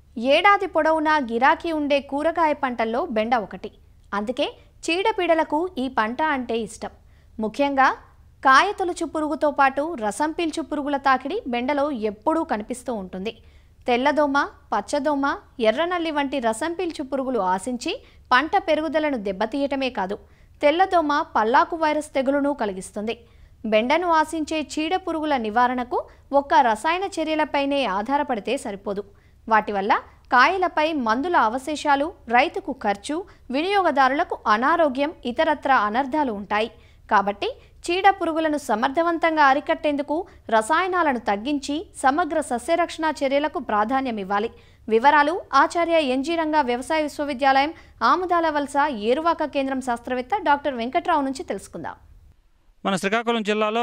ఏడాది పొడవునా గిరాకీ ఉండే కూరగాయ పంటల్లో బెండ ఒకటి అందుకే చీడపీడలకు ఈ పంట అంటే ఇష్టం ముఖ్యంగా కాయతొలుచు పురుగుతో పాటు రసం పీల్చు పురుగుల తాకిడి బెండలో ఎప్పుడూ కనిపిస్తూ ఉంటుంది తెల్లదోమ పచ్చదోమ ఎర్రనల్లి వంటి రసం పీల్చు పురుగులు ఆశించి పంట పెరుగుదలను దెబ్బతీయటమే కాదు తెల్లదోమ పల్లాకు వైరస్ తెగులును కలిగిస్తుంది బెండను ఆశించే చీడ పురుగుల నివారణకు ఒక్క రసాయన చర్యలపైనే ఆధారపడితే సరిపోదు వాటి వల్ల కాయలపై మందుల అవశేషాలు రైతుకు ఖర్చు వినియోగదారులకు అనారోగ్యం ఇతరత్ర అనర్థాలు ఉంటాయి కాబట్టి చీడ పురుగులను సమర్థవంతంగా అరికట్టేందుకు రసాయనాలను తగ్గించి సమగ్ర సస్యరక్షణ చర్యలకు ప్రాధాన్యం ఇవ్వాలి వివరాలు ఆచార్య ఎన్జీ రంగా వ్యవసాయ విశ్వవిద్యాలయం ఆముదాల వలస ఏరువాక కేంద్రం శాస్త్రవేత్త డాక్టర్ వెంకట్రావు నుంచి తెలుసుకుందాం మన శ్రీకాకుళం జిల్లాలో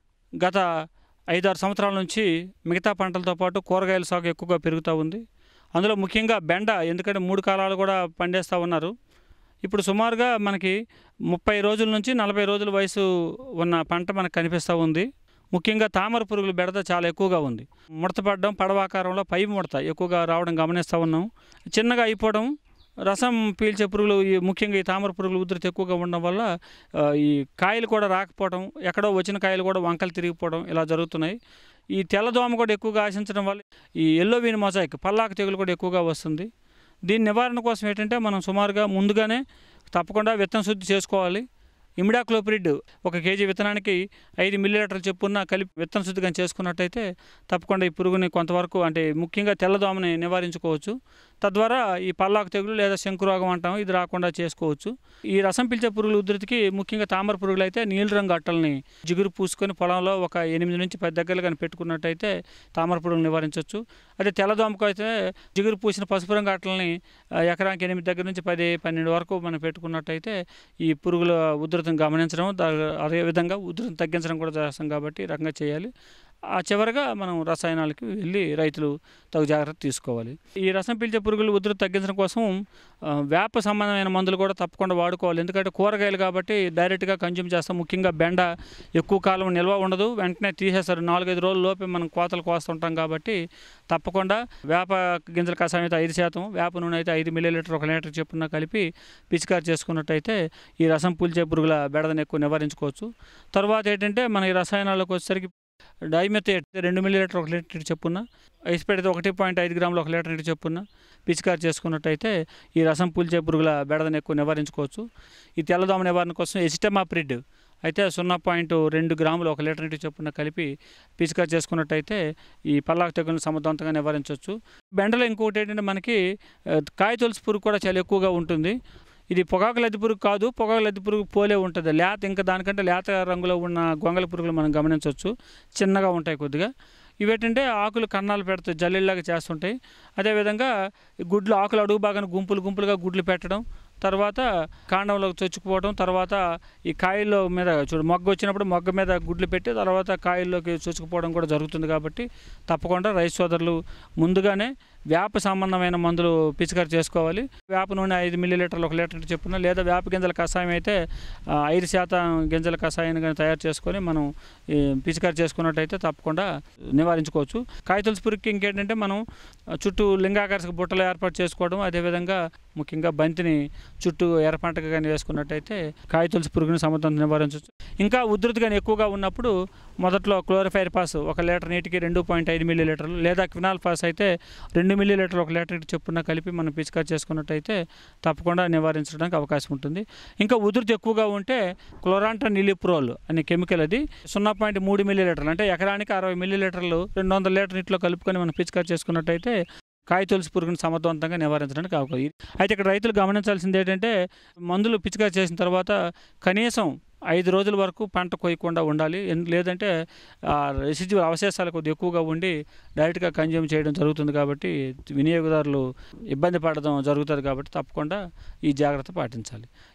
గత ఐదారు సంవత్సరాల నుంచి మిగతా పంటలతో పాటు కూరగాయల సాగు ఎక్కువగా పెరుగుతూ ఉంది అందులో ముఖ్యంగా బెండ ఎందుకంటే మూడు కాలాలు కూడా పండేస్తూ ఉన్నారు ఇప్పుడు సుమారుగా మనకి ముప్పై రోజుల నుంచి నలభై రోజుల వయసు ఉన్న పంట మనకు కనిపిస్తూ ఉంది ముఖ్యంగా తామర పురుగుల బెడద చాలా ఎక్కువగా ఉంది ముడత పడడం పడవాకారంలో పై ముడత ఎక్కువగా రావడం గమనిస్తూ ఉన్నాం చిన్నగా అయిపోవడం రసం పీల్చే పురుగులు ఈ ముఖ్యంగా ఈ తామర పురుగులు ఉధృతి ఎక్కువగా ఉండడం వల్ల ఆ, ఈ కాయలు కూడా రాకపోవడం ఎక్కడో వచ్చిన కాయలు కూడా వంకలు తిరిగిపోవడం ఇలా జరుగుతున్నాయి ఈ తెల్లదోమ కూడా ఎక్కువగా ఆశించడం వల్ల ఈ ఎల్లో వీన్ మొజాయిక్ పల్లాకు తెగులు కూడా ఎక్కువగా వస్తుంది దీని నివారణ కోసం ఏంటంటే మనం సుమారుగా ముందుగానే తప్పకుండా విత్తన శుద్ధి చేసుకోవాలి ఇమిడాక్లోప్రిడ్ ఒక కేజీ విత్తనానికి ఐదు మిల్లీలీటర్లు చెప్పున్న కలిపి విత్తన శుద్ధిగా చేసుకున్నట్టయితే తప్పకుండా ఈ పురుగుని కొంతవరకు అంటే ముఖ్యంగా తెల్లదోమని నివారించుకోవచ్చు తద్వారా ఈ పల్లాకు తెగులు లేదా శంకురోగం అంటాం ఇది రాకుండా చేసుకోవచ్చు ఈ రసం పీల్చే పురుగుల ఉధృతికి ముఖ్యంగా తామర పురుగులు అయితే నీలి రంగు అట్టల్ని జిగురు పూసుకొని పొలంలో ఒక ఎనిమిది నుంచి పది దగ్గరలు కానీ పెట్టుకున్నట్టయితే తామర పురుగులు నివారించవచ్చు అదే తెల్లదోమకు అయితే జిగురు పూసిన పసుపు రంగు అట్టల్ని ఆ, ఎకరానికి ఎనిమిది దగ్గర నుంచి పది పన్నెండు వరకు మనం పెట్టుకున్నట్టయితే ఈ పురుగుల ఉధృతిని గమనించడం దా- అదేవిధంగా ఉధృతిని తగ్గించడం కూడా చేస్తాం కాబట్టి ఈ రకంగా చేయాలి ఆ చివరగా మనం రసాయనాలకి వెళ్ళి రైతులు తగు జాగ్రత్త తీసుకోవాలి ఈ రసం పీల్చే పురుగులు ఉధృతి తగ్గించడం కోసం ఆ, వేప సంబంధమైన మందులు కూడా తప్పకుండా వాడుకోవాలి ఎందుకంటే కూరగాయలు కాబట్టి డైరెక్ట్గా కన్జ్యూమ్ చేస్తాం ముఖ్యంగా బెండ ఎక్కువ కాలం నిల్వ ఉండదు వెంటనే తీసేస్తారు నాలుగైదు రోజుల లోపే మనం కోతలు కోస్తుంటాం కాబట్టి తప్పకుండా వేప గింజల కషాయం అయితే ఐదు శాతం వేప నూనె అయితే ఐదు మిల్లీలీటర్ ఒక లీటర్ చొప్పున కలిపి పిచికారి చేసుకున్నట్టయితే ఈ రసం పీల్చే పురుగుల బెడదను ఎక్కువ నివారించుకోవచ్చు తర్వాత ఏంటంటే మన ఈ రసాయనాలకు వచ్చేసరికి డైమెథేట్ రెండు మిల్లీలీటర్ ఒక లీటర్ చెప్పున ఐస్పెడ్ అయితే ఒకటి పాయింట్ ఐదు గ్రాములు ఒక లీటర్ నీటి చెప్పున పిచికారి చేసుకున్నట్టయితే ఈ రసం పీల్చే పురుగుల బెడదను ఎక్కువ నివారించుకోవచ్చు ఈ తెల్లదోమ నివారణ కోసం ఎసిటమాప్రిడ్ అయితే సున్నా పాయింట్ రెండు గ్రాములు ఒక లీటర్ నీటి చొప్పున కలిపి పిచికారి చేసుకున్నట్టయితే ఈ పల్లాకు తెగులను సమర్థవంతంగా నివారించవచ్చు బెండలో ఇంకొకటి ఏంటంటే మనకి ఆ, కాయ తొలుసు పురుగు కూడా చాలా ఎక్కువగా ఉంటుంది ఇది పొగాకు లద్ది పురుగు కాదు పొగాకు లద్ది పురుగు పోలే ఉంటుంది లేత ఇంకా దానికంటే లేత రంగులో ఉన్న గొంగళ పురుగులు మనం గమనించవచ్చు చిన్నగా ఉంటాయి కొద్దిగా ఇవేంటంటే ఆకులు కన్నాలు పెడుతాయి జల్లిలాగా చేస్తుంటాయి అదేవిధంగా ఈ గుడ్లు ఆకులు అడుగు బాగా గుంపులు గుంపులుగా గుడ్లు పెట్టడం తర్వాత కాండంలో చొచ్చుకుపోవడం తర్వాత ఈ కాయల్లో మీద చూడు మొగ్గ వచ్చినప్పుడు మొగ్గ మీద గుడ్లు పెట్టి తర్వాత కాయల్లోకి చొచ్చుకుపోవడం కూడా జరుగుతుంది కాబట్టి తప్పకుండా రైతు సోదరులు ముందుగానే వేప సంబంధమైన మందులు పిచికారి చేసుకోవాలి వేప నూనె ఐదు మిల్లీలీటర్లు ఒక లీటర్ చెప్పున లేదా వేప గింజల కషాయం అయితే ఆ, ఐదు శాతం గింజల కషాయాన్ని కానీ తయారు చేసుకొని మనం ఈ, పిచికారి చేసుకున్నట్టయితే తప్పకుండా నివారించుకోవచ్చు కాయతులసి పురుగుకి ఇంకేంటంటే మనం ఆ, చుట్టూ లింగాకర్షక బుట్టలు ఏర్పాటు చేసుకోవడం అదేవిధంగా ముఖ్యంగా బంతిని చుట్టూ ఎర్రపంటగా కానీ వేసుకున్నట్టయితే కాయతులసి పురుగుని సమర్థవంతంగా నివారించవచ్చు ఇంకా ఉధృతి కానీ ఎక్కువగా ఉన్నప్పుడు మొదట్లో క్లోరిఫైర్ పాస్ ఒక లీటర్ నీటికి రెండు పాయింట్ ఐదు మిల్లీ లీటర్లు లేదా క్వినాల్ పాస్ అయితే రెండు మిల్లీ లీటర్లు ఒక లీటర్ చొప్పున కలిపి మనం పిచికారి చేసుకున్నట్టయితే తప్పకుండా నివారించడానికి అవకాశం ఉంటుంది ఇంకా ఉధృతి ఎక్కువగా ఉంటే క్లోరాంటా నిలిప్రోల్ అనే కెమికల్ అది సున్నా పాయింట్ మూడు మిల్లీ లీటర్లు అంటే ఎకరానికి అరవై మిల్లీ లీటర్లు రెండు వందల లీటర్ నీటిలో కలుపుకొని మనం పిచికారి చేసుకున్నట్టయితే కాయ తొలుసు పురుగుని సమర్థవంతంగా నివారించడానికి అవకాశం అయితే ఇక్కడ రైతులు గమనించాల్సింది ఏంటంటే మందులు పిచికారి చేసిన తర్వాత కనీసం ఐదు రోజుల వరకు పంట కొయ్యకుండా ఉండాలి ఎన్- లేదంటే రెసిడ్యూ అవశేషాలు కొద్దిగా ఎక్కువగా ఉండి డైరెక్ట్గా కన్జ్యూమ్ చేయడం జరుగుతుంది కాబట్టి వినియోగదారులు ఇబ్బంది పడడం జరుగుతుంది కాబట్టి తప్పకుండా ఈ జాగ్రత్త పాటించాలి